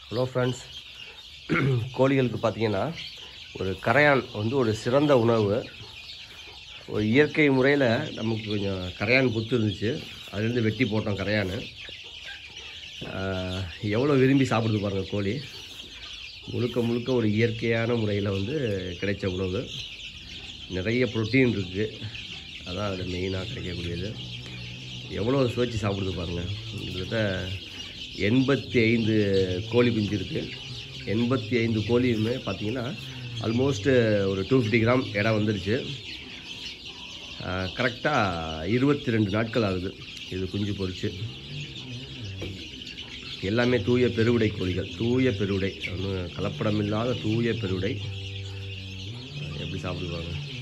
hello friends கோழிகளுக்கு பார்த்தீங்கன்னா ஒரு கரையான் வந்து ஒரு சிறந்த உணவு ஒரு இயற்கை முறையில் நமக்கு கொஞ்சம் கரையான் புத்து இருந்துச்சு அதுலேருந்து வெட்டி போட்டோம் கரையான் ஆஹ், எவ்வளோ விரும்பி சாப்பிடுது பாருங்கள் கோழி முழுக்க முழுக்க ஒரு இயற்கையான முறையில் வந்து கிடைச்ச உணவு நிறைய புரோட்டீன் இருக்குது அதான் அதில் மெயினாக கிடைக்கக்கூடியது எவ்வளோ சுவைச்சு சாப்பிடுது பாருங்கள் கிட்டத்தட்ட எண்பத்தி ஐந்து கோழி குஞ்சு இருக்குது எண்பத்தி ஐந்து கோழியுமே பார்த்தீங்கன்னா ஆல்மோஸ்ட்டு ஒரு டூ ஃபிஃப்டி கிராம் இடம் வந்துருச்சு கரெக்டாக இருபத்தி ரெண்டு நாட்கள் ஆகுது இது குஞ்சு பொரிச்சு எல்லாமே தூய பெருவிடை கோழிகள் தூய பெருவிடை ஒன்றும் கலப்படம் இல்லாத தூய பெருவிடை எப்படி சாப்பிடுவாங்க